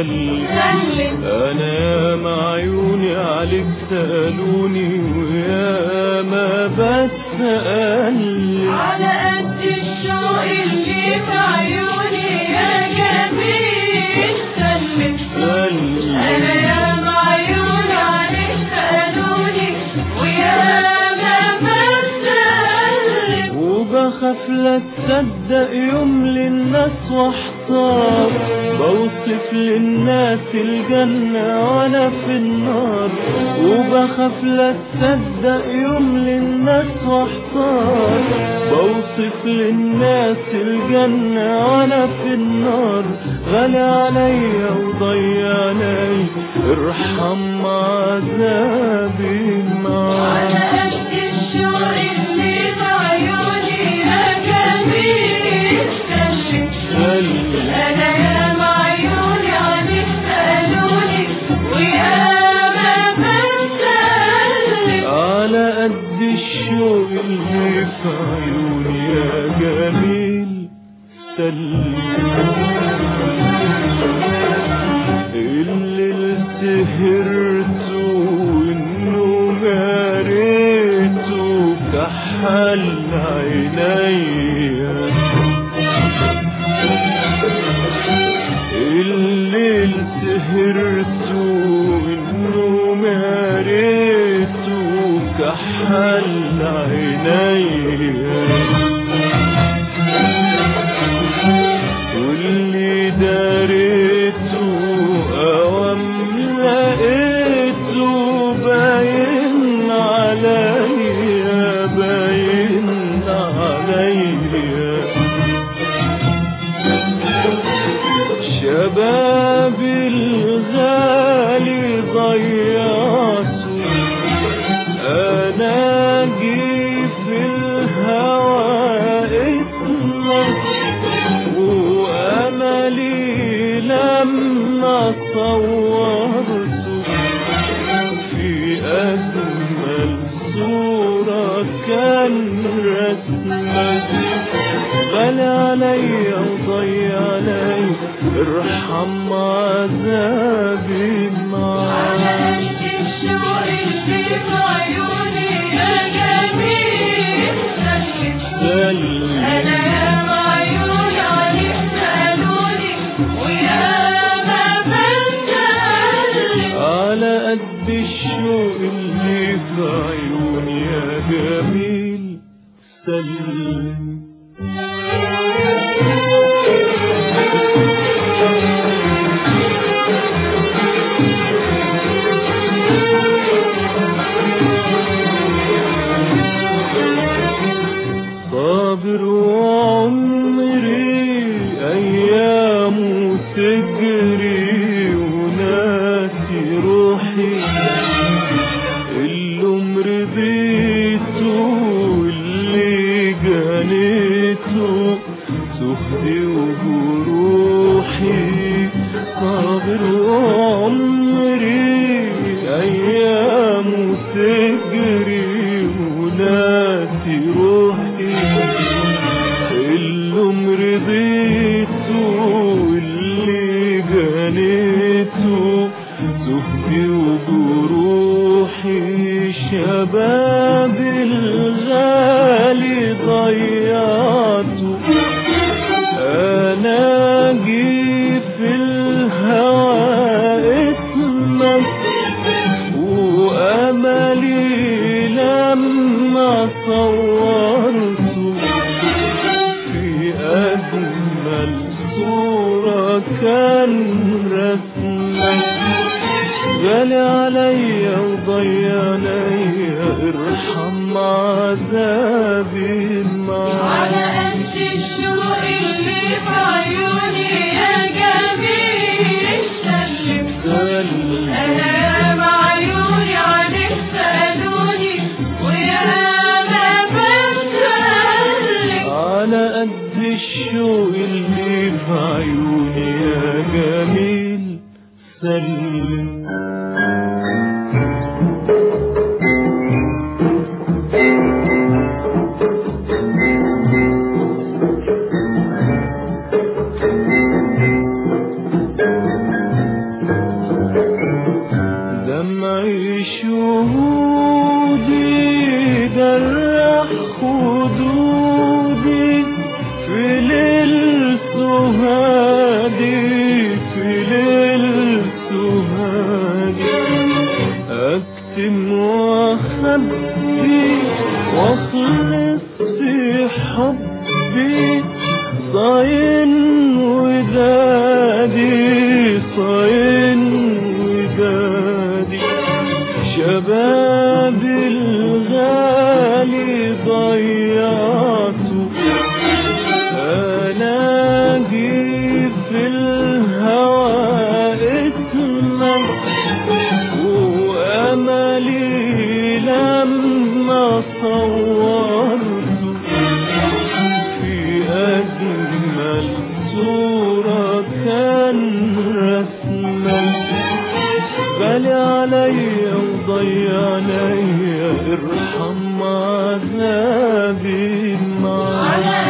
سلم سلم انا يا معيوني عليك سألوني ويا ما بسأل على قد الشوق اللي في عيوني يا جميل سلم سلم أنا يا معيون عليك سألوني ويا ما بسلم وبخاف لا تصدق يوم للناس واحتار بوصف للناس الجنة وانا في النار وبخاف لا تصدق يوم للناس واحتار بوصف للناس الجنة وانا في النار غالي عليا وضيعني ارحم عذابي على معاك قد الشوق اللي في عيوني يا جميل سلم سلم أنا يا معيون عليك سألوني ويا ما بسلم على قد الشوق اللي في عيوني يا جميل سلم اللي سهرت وانه جريت كحل عينيا الليل سهرت وانه مريت كحل عينيا واللي داريته اوام لقيته باين عليا باين عليا شباب الغالي ضيعته انا جي في الهوى اسمك واملي لما صورته في اجمل صورة كان رسمك غالي عليا وضيع علي ارحم عذابي على معاك قد الشوق اللي في عيوني يا جميل سلم سلم أنا يا معيون عليك سألوني ويا ما بسلم على قد الشوق اللي في عيوني يا جميل سلم صابر وعمري أيام تجري وناسي روحي اللي مرضيته واللي جنيته سخدي وجروحي صابر وعمري أيام تجري وناسي روحي اللي مرضيته واللي جنيته سخدي وجروحي شباب الغالي ضيعته انا جي في الهوى اسمك واملي لما صورته في اجمل صورة كان رسمك غالي عليا وضيع عليا ارحم عذابي على معاك قد الشوق اللي في عيوني يا جميل سلم سلم أنا يا معيوني عليك سألوني ويا ما بسلم على قد الشوق اللي في عيوني يا جميل سلم شهودي جرح خدودي في ليل سهادي في ليل سهادي أكتم وأخبي وأخلص في حبي صاين ودادي صاين ودادي شباب الغالي ضيعته ألاقي في الهوى اسمك وأملي لما صورت في أجمل صورة كان رسمك بالي عليا وضي عليا ارحم عذابي معاك